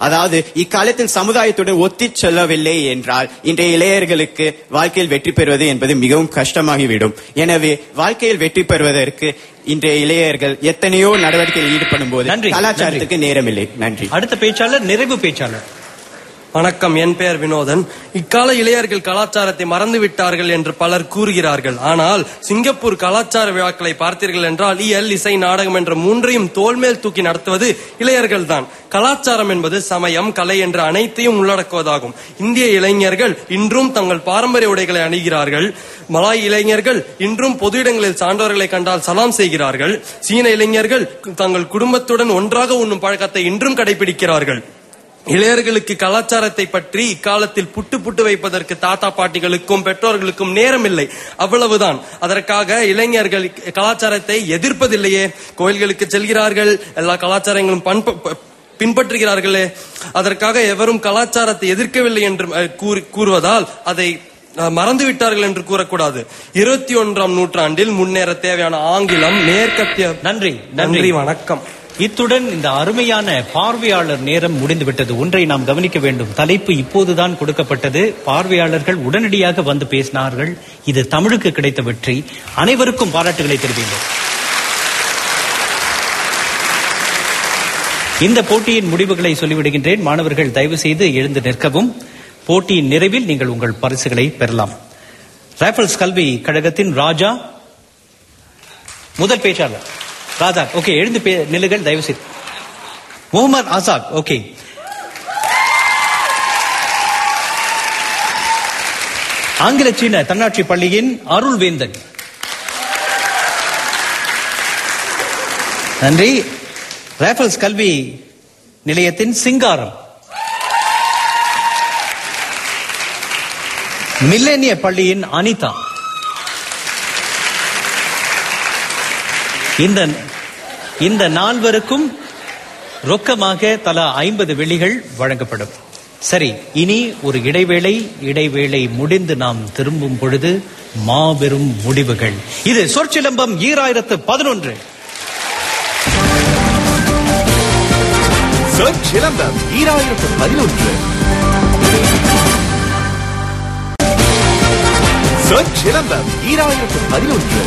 அதாவது இக்காலத்தில் சமுதாயத்துடன் ஒத்திச் செல்லவில்லை என்றால் இன்றைய இளையர்களுக்கு வாழ்க்கையில் வெற்றி பெறுவது என்பது மிகவும் கஷ்டமாகிவிடும் எனவே வாழ்க்கையில் வெற்றி பெறுவதற்கு இன்றைய இளையர்கள் எத்தனையோ நடவடிக்கையில் ஈடுபடும் போது நன்றி, கலாச்சாரத்துக்கு நேரமில்லை நன்றி அடுத்த பேச்சாளர் நிறைவு பேச்சாளர் வணக்கம் என் பெயர் வினோதன் இக்கால இளையர்கள் கலாச்சாரத்தை மறந்து விட்டார்கள் என்று பலர் கூறுகிறார்கள் ஆனால் சிங்கப்பூர் கலாச்சார விழாக்களை பார்த்தீர்கள் என்றால் இயல் இசை நாடகம் என்ற மூன்றையும் தோல்மேல் தூக்கி நடத்துவது இளையர்கள் தான் கலாச்சாரம் என்பது சமயம் கலை என்ற அனைத்தையும் உள்ளடக்குவதாகும் இந்திய இளைஞர்கள் இன்றும் தங்கள் பாரம்பரிய உடைகளை அணிகிறார்கள் மலாய் இளைஞர்கள் இன்றும் பொது இடங்களில் சான்றோர்களை கண்டால் சலாம் செய்கிறார்கள் சீன இளைஞர்கள் தங்கள் குடும்பத்துடன் ஒன்றாக உண்ணும் பழக்கத்தை இன்றும் கடைபிடிக்கிறார்கள் இளையர்களுக்கு கலாச்சாரத்தை பற்றி இக்காலத்தில் புட்டு புட்டு வைப்பதற்கு தாத்தா பாட்டிகளுக்கும் பெற்றோர்களுக்கும் நேரமில்லை அவ்வளவுதான் அதற்காக இளைஞர்கள் கலாச்சாரத்தை எதிர்ப்பதில்லையே கோயில்களுக்கு செல்கிறார்கள் எல்லா கலாச்சாரங்களும் பண்ப ப- பின்பற்றுகிறார்களே அதற்காக எவரும் கலாச்சாரத்தை எதிர்க்கவில்லை என்று அஹ், கூறி- கூறுவதால் அதை அஹ், மறந்து விட்டார்கள் என்று கூறக்கூடாது இருபத்தி ஒன்றாம் நூற்றாண்டில் முன்னேற தேவையான ஆங்கிலம் மேற்கத்திய நன்றி நன்றி வணக்கம் இத்துடன் இந்த அருமையான பார்வையாளர் நேரம் முடிந்து விட்டது ஒன்றை நாம் கவனிக்க வேண்டும் தலைப்பு இப்போதுதான் கொடுக்கப்பட்டது பார்வையாளர்கள் உடனடியாக வந்து பேசினார்கள் இது தமிழுக்கு கிடைத்த வெற்றி அனைவருக்கும் பாராட்டுகளை தெரிவிங்கள் இந்த போட்டியின் முடிவுகளை சொல்லிவிடுகின்றேன் மாணவர்கள் தயவு செய்து எழுந்து நிற்கவும் போட்டியின் நிறைவில் நீங்கள் உங்கள் பரிசுகளை பெறலாம் ரைஃபிள்ஸ் கல்வி கழகத்தின் ராஜா முதல் பேச்சாளர் ராஜா ஓகே எழுந்து பே- நில்லுங்கள் தயவு செய்து முகமது ஆசாத் ஓகே ஆங்கில சீன தன்னாட்சி பள்ளியின் அருள்வேந்தன் நன்றி ரேஃபல்ஸ் கல்வி நிலையத்தின் சிங்காரம் மில்லேனிய பள்ளியின் அனிதா இந்த இந்த நால்வருக்கும் ரொக்கமாக தலா ஐம்பது வெள்ளிகள் வழங்கப்படும் சரி இனி ஒரு இடைவேளை இடைவேளை முடிந்து நாம் திரும்பும் பொழுது மாபெரும் முடிவுகள் இது சொற்சிலம்பம் ஈராயிரத்து பதினொன்று சொற்சிலம்பம் ஈராயிரத்து பதினொன்று சொற்சிலம்பம் ஈராயிரத்து பதினொன்று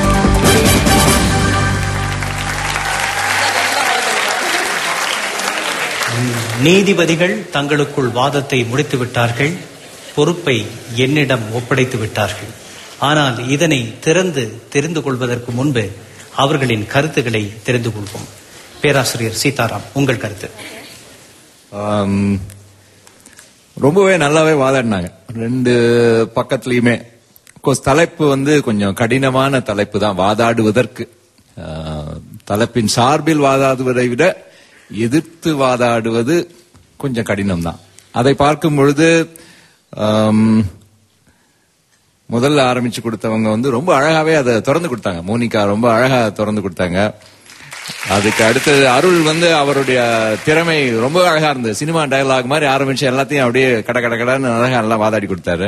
நீதிபதிகள் தங்களுக்குள் வாதத்தை முடித்து விட்டார்கள் பொறுப்பை என்னிடம் ஒப்படைத்து விட்டார்கள் ஆனால் இதனை திறந்து தெரிந்து கொள்வதற்கு முன்பு அவர்களின் கருத்துக்களை தெரிந்து கொள்வோம் பேராசிரியர் சீதாராம் உங்கள் கருத்து ஆம், ரொம்பவே நல்லாவே வாதாடினாங்க ரெண்டு பக்கத்துலயுமே கோர்ஸ் தலைப்பு வந்து கொஞ்சம் கடினமான தலைப்பு தான் வாதாடுவதற்கு ஆ, தலைப்பின் சார்பில் வாதாடுவதை விட எதிர்த்து வாதாடுவது கொஞ்சம் கடினம் தான் அதை பார்க்கும் பொழுது ஆம், முதல்ல ஆரம்பிச்சு கொடுத்தவங்க வந்து ரொம்ப அழகாவே அதை திறந்து கொடுத்தாங்க மோனிகா ரொம்ப அழகா திறந்து கொடுத்தாங்க அதுக்கு அடுத்தது அருள் வந்து அவருடைய திறமை ரொம்ப அழகா இருந்தது சினிமா டயலாக் மாதிரி ஆரம்பிச்சு எல்லாத்தையும் அப்படியே கட கட கடன்னு அழகா எல்லாம் வாதாடி கொடுத்தாரு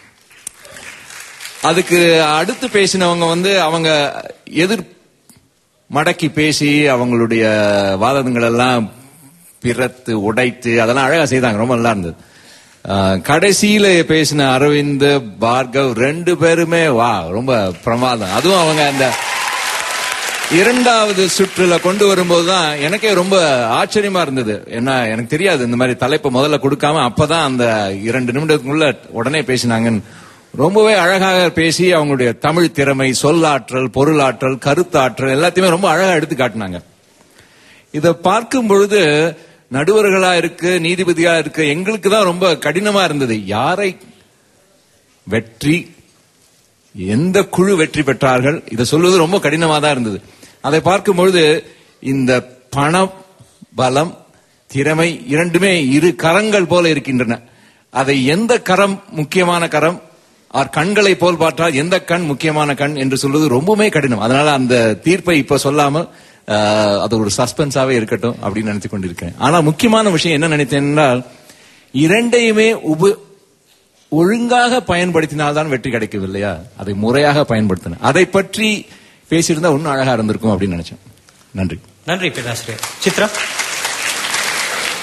அதுக்கு அடுத்து பேசினவங்க வந்து அவங்க எதிர் மடக்கி பேசி அவங்களுடைய வாதங்கள் எல்லாம் பிறத்து உடைத்து அதெல்லாம் அழகா செய்தாங்க ரொம்ப நல்லா இருந்தது ஆஹ், கடைசியில பேசின அரவிந்த் பார்கவ் ரெண்டு பேருமே வா ரொம்ப பிரமாதம் அதுவும் அவங்க அந்த இரண்டாவது சுற்றுல கொண்டு வரும்போது தான் எனக்கே ரொம்ப ஆச்சரியமா இருந்தது ஏன்னா எனக்கு தெரியாது இந்த மாதிரி தலைப்பை முதல்ல கொடுக்காம அப்பதான் அந்த இரண்டு நிமிடத்துக்குள்ள உடனே பேசினாங்கன்னு ரொம்பவே அழகாக பேசி அவங்களுடைய தமிழ் திறமை சொல்லாற்றல் பொருளாற்றல் கருத்தாற்றல் எல்லாத்தையுமே ரொம்ப அழகா எடுத்து காட்டினாங்க இத பார்க்கும் பொழுது நடுவர்களா இருக்கு நீதிபதியா இருக்கு எங்களுக்கு தான் ரொம்ப கடினமா இருந்தது யாரை வெற்றி எந்த குழு வெற்றி பெற்றார்கள் இதை சொல்வது ரொம்ப கடினமா தான் இருந்தது அதை பார்க்கும் பொழுது இந்த பணம் பலம் திறமை இரண்டுமே இரு கரங்கள் போல இருக்கின்றன அதை எந்த கரம் முக்கியமான கரம் ஆர் கண்களை போல் பார்த்தால் எந்த கண் முக்கியமான கண் என்று சொல்வது ரொம்பவுமே கடினம் அதனால அந்த தீர்ப்பை இப்ப சொல்லாம ஆஹ், அது ஒரு சஸ்பென்ஸாவே இருக்கட்டும் அப்படின்னு நினைத்து கொண்டிருக்கேன் ஆனா முக்கியமான விஷயம் என்ன நினைத்தேன் என்றால் இரண்டையுமே உப ஒழுங்காக பயன்படுத்தினால்தான் வெற்றி கிடைக்கவில்லையா அதை முறையாக பயன்படுத்தின அதை பற்றி பேசியிருந்தா இன்னும் அழகா இருந்திருக்கும் அப்படின்னு நினைச்சேன் நன்றி நன்றி பேராசிரியர் சித்ரா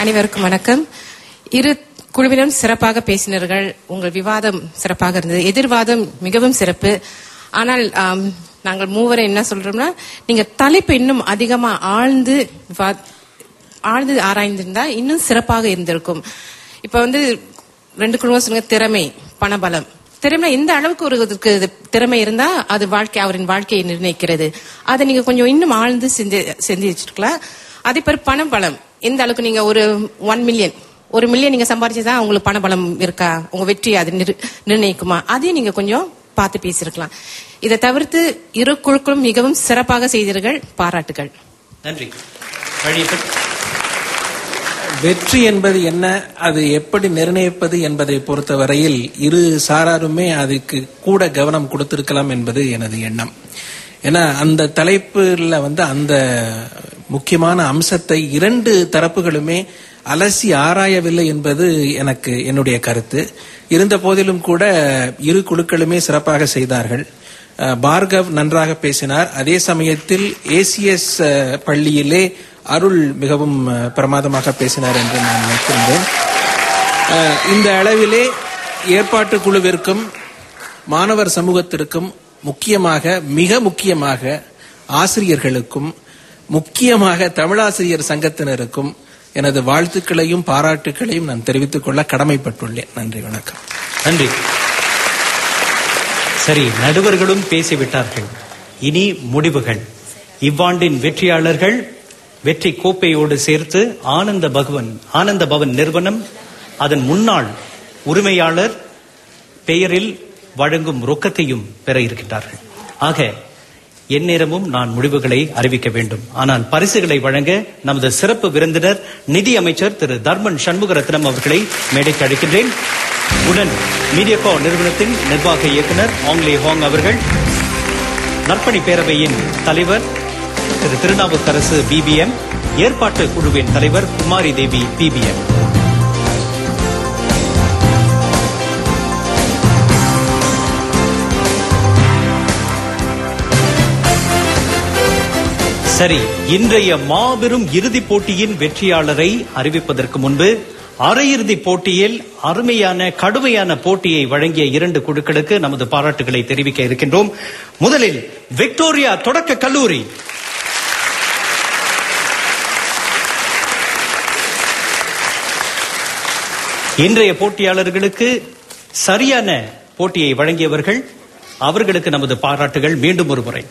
அனைவருக்கும் வணக்கம் இரு குழுவினரும் சிறப்பாக பேசினர்கள் உங்கள் விவாதம் சிறப்பாக இருந்தது எதிர்வாதம் மிகவும் சிறப்பு ஆனால் ஆம், நாங்கள் மூவரை என்ன சொல்றோம்னா நீங்க தலைப்பு இன்னும் அதிகமா ஆழ்ந்து விவா- ஆழ்ந்து ஆராய்ந்திருந்தா இன்னும் சிறப்பாக இருந்திருக்கும் இப்ப வந்து ரெண்டு குழுவம் சொன்ன திறமை பணபலம் திறமை எந்த அளவுக்கு ஒரு இதுக்கு இது திறமை இருந்தா அது வாழ்க்கை அவரின் வாழ்க்கையை நிர்ணயிக்கிறது அதை நீங்க கொஞ்சம் இன்னும் ஆழ்ந்து சிந்தி சிந்திச்சிருக்கலாம் அதே பேர் பணபலம் எந்த அளவுக்கு நீங்க ஒரு ஒன் மில்லியன் ஒரு மில்லியன் நீங்க சம்பாதிச்சதா உங்களுக்கு பணபலம் இருக்கா உங்க வெற்றி அது நிர்- நிர்ணயிக்குமா அதையும் நீங்க கொஞ்சம் பார்த்து பேசியிருக்கலாம் இதை தவிர்த்து இரு குழுக்களும் மிகவும் சிறப்பாக செய்தீர்கள் பாராட்டுகள் நன்றி வழியப்பன் வெற்றி என்பது என்ன அது எப்படி நிர்ணயிப்பது என்பதை பொறுத்தவரையில் இரு சாராருமே அதுக்கு கூட கவனம் கொடுத்திருக்கலாம் என்பது எனது எண்ணம் ஏன்னா அந்த தலைப்புல வந்து அந்த முக்கியமான அம்சத்தை இரண்டு தரப்புகளுமே அலசி ஆராயவில்லை என்பது எனக்கு என்னுடைய கருத்து இருந்த போதிலும் கூட இரு குழுக்களுமே சிறப்பாக செய்தார்கள் அஹ், பார்கவ் நன்றாக பேசினார் அதே சமயத்தில் ஏசிஎஸ் பள்ளியிலே அருள் மிகவும் அஹ், பிரமாதமாக பேசினார் என்று நான் நினைக்கின்றேன் அஹ், இந்த அளவிலே ஏற்பாட்டு குழுவிற்கும் மாணவர் சமூகத்திற்கும் முக்கியமாக மிக முக்கியமாக ஆசிரியர்களுக்கும் முக்கியமாக தமிழாசிரியர் சங்கத்தினருக்கும் எனது வாழ்த்துக்களையும் பாராட்டுக்களையும் நான் தெரிவித்துக் கொள்ள கடமைப்பட்டுள்ளேன் நன்றி வணக்கம் நன்றி சரி நடுவர்களும் பேசிவிட்டார்கள் இனி முடிவுகள் இவ்வாண்டின் வெற்றியாளர்கள் வெற்றி கோப்பையோடு சேர்த்து ஆனந்த பகவன் ஆனந்த பவன் நிறுவனம் அதன் முன்னாள் உரிமையாளர் பெயரில் வழங்கும் ரொக்கத்தையும் பெற இருக்கின்றார்கள் ஆக எந்நேரமும் நான் முடிவுகளை அறிவிக்க வேண்டும் ஆனால் பரிசுகளை வழங்க நமது சிறப்பு விருந்தினர் நிதி அமைச்சர் திரு தர்மன் சண்முகரத்னம் அவர்களை மேடைக்கு அழைக்கின்றேன் உடன் மீடியாகோ நிறுவனத்தின் நிர்வாக இயக்குனர் ஆங்லே ஹாங் அவர்கள் நற்பணி பேரவையின் தலைவர் திரு திருநாவுக்கரசு பிபிஎம் ஏற்பாட்டு குழுவின் தலைவர் குமாரி தேவி பிபிஎம் சரி இன்றைய மாபெரும் இறுதிப் போட்டியின் வெற்றியாளரை அறிவிப்பதற்கு முன்பு அரையிறுதிப் போட்டியில் அருமையான கடுமையான போட்டியை வழங்கிய இரண்டு குழுக்களுக்கு நமது பாராட்டுகளை தெரிவிக்க இருக்கின்றோம் முதலில் விக்டோரியா தொடக்க கல்லூரி இன்றைய போட்டியாளர்களுக்கு சரியான போட்டியை வழங்கியவர்கள் அவர்களுக்கு நமது பாராட்டுகள் மீண்டும் ஒரு முறை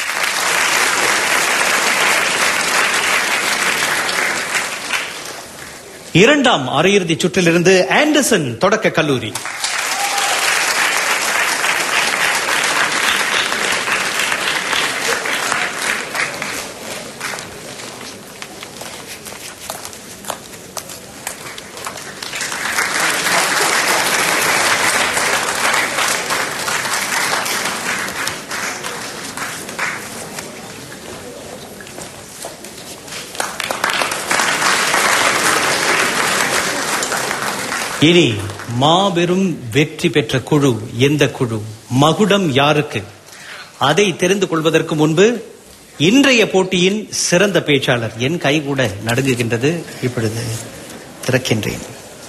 இரண்டாம் அரையிறுதி சுற்றிலிருந்து ஆண்டர்சன் தொடக்க கல்லூரி இனி மாபெரும் வெற்றி பெற்ற குழு எந்த குழு மகுடம் யாருக்கு அதை தெரிந்து கொள்வதற்கு முன்பு இன்றைய போட்டியின் சிறந்த பேச்சாளர் என் கை கூட நடுங்குகின்றது இப்பொழுது திறக்கின்றேன்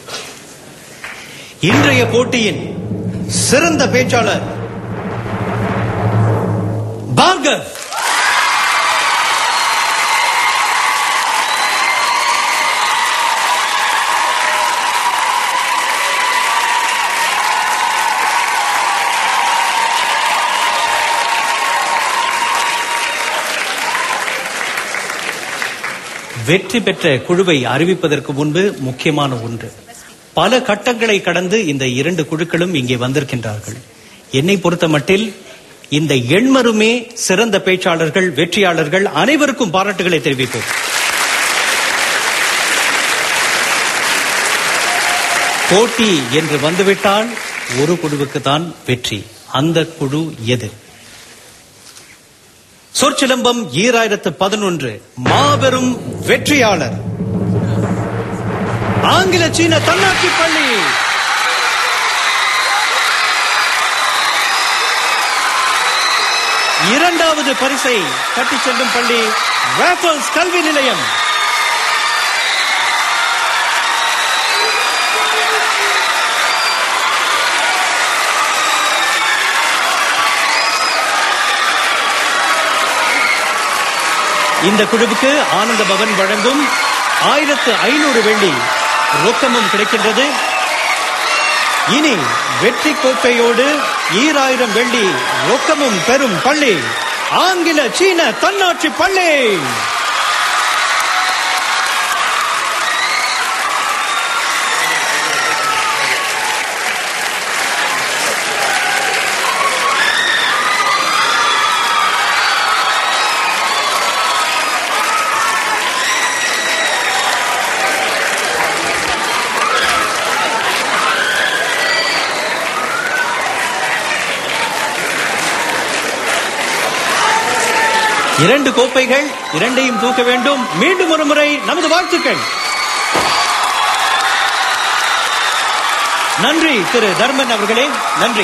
இன்றைய போட்டியின் சிறந்த பேச்சாளர் பார்கவ் வெற்றி பெற்ற குழுவை அறிவிப்பதற்கு முன்பு முக்கியமான ஒன்று பல கட்டங்களை கடந்து இந்த இரண்டு குழுக்களும் இங்கே வந்திருக்கின்றார்கள் என்னை பொறுத்த மட்டில் இந்த எண்மருமே சிறந்த பேச்சாளர்கள் வெற்றியாளர்கள் அனைவருக்கும் பாராட்டுகளை தெரிவிப்போம் போட்டி என்று வந்துவிட்டால் ஒரு குழுவுக்கு தான் வெற்றி அந்த குழு எது சொற்சிலம்பம் ஈராயிரத்து பதினொன்று மாபெரும் வெற்றியாளர் ஆங்கில சீன தன்னாட்சி பள்ளி இரண்டாவது பரிசை கட்டிச் செல்லும் பள்ளி ராஃபல்ஸ் கல்வி நிலையம் இந்த குழுவுக்கு ஆனந்த பவன் வழங்கும் ஆயிரத்து ஐநூறு வெள்ளி ரொக்கமும் கிடைக்கின்றது இனி வெற்றி கோப்பையோடு ஈராயிரம் வெள்ளி ரொக்கமும் பெறும் பள்ளி ஆங்கில சீன தன்னாட்சி பள்ளி இரண்டு கோப்பைகள் இரண்டையும் தூக்க வேண்டும் மீண்டும் ஒரு முறை நமது வாழ்த்துக்கள் நன்றி திரு தர்மன் அவர்களே நன்றி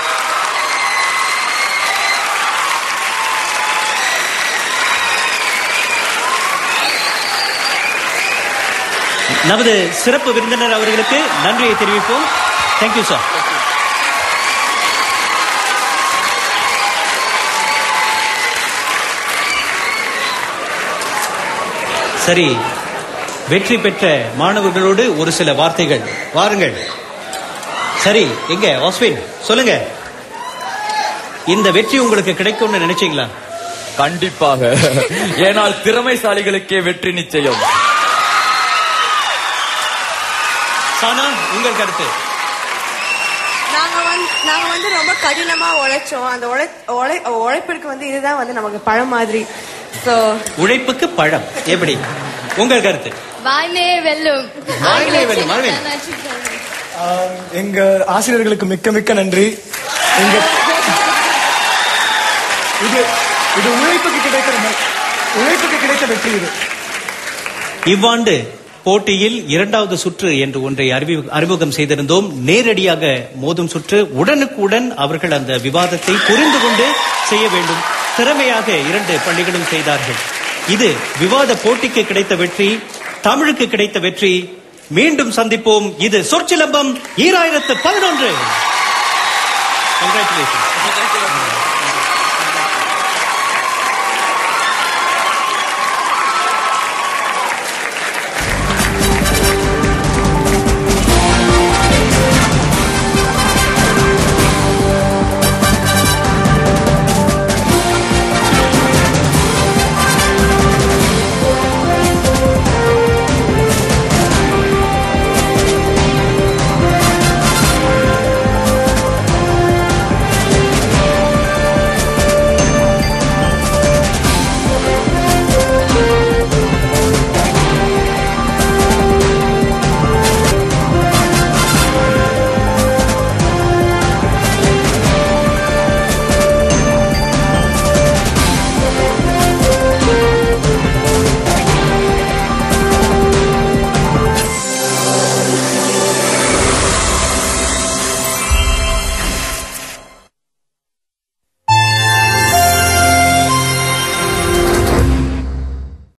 நமது சிறப்பு விருந்தினர் அவர்களுக்கு நன்றியை தெரிவிப்போம் தேங்க்யூ சார் சரி வெற்றி பெற்ற மாணவர்களோடு ஒரு சில வார்த்தைகள் வாருங்கள் சரி எங்க ஆஸ்வின் சொல்லுங்க இந்த வெற்றி உங்களுக்கு கிடைக்கும்னு நினைச்சீங்களா கண்டிப்பாக ஏனால் திறமைசாலிகளுக்கே வெற்றி நிச்சயம் சானா உங்கள் கருத்து நாங்க வந்து நாங்க வந்து ரொம்ப கடினமா உழைச்சோம் அந்த உழை உழை உழைப்பிற்கு வந்து இதுதான் வந்து நமக்கு பழம் மாதிரி ஸோ உழைப்புக்கு பழம் எப்படி உங்கள் கருத்து வாய்மையே வெல்லும் வாய்மையே வெல்லும், அரவிந்த். ஆஹ் எங்க ஆசிரியர்களுக்கு மிக்க மிக்க நன்றி எங்க இது இது உழைப்புக்கு கிடைக்கிற ம- உழைப்புக்கு கிடைத்த வெற்றி இது இவ்வாண்டு போட்டியில் இரண்டாவது சுற்று என்று ஒன்றை அறிவி- அறிமுகம் செய்திருந்தோம் நேரடியாக மோதும் சுற்று உடனுக்குடன் அவர்கள் அந்த விவாதத்தை புரிந்து கொண்டு செய்ய வேண்டும் திறமையாக இரண்டு பள்ளிகளும் செய்தார்கள் இது விவாத போட்டிக்கு கிடைத்த வெற்றி தமிழுக்கு கிடைத்த வெற்றி மீண்டும் சந்திப்போம் இது சொற்சிலம்பம் ஈராயிரத்து பதினொன்று கங்க்ராச்சுலேஷன்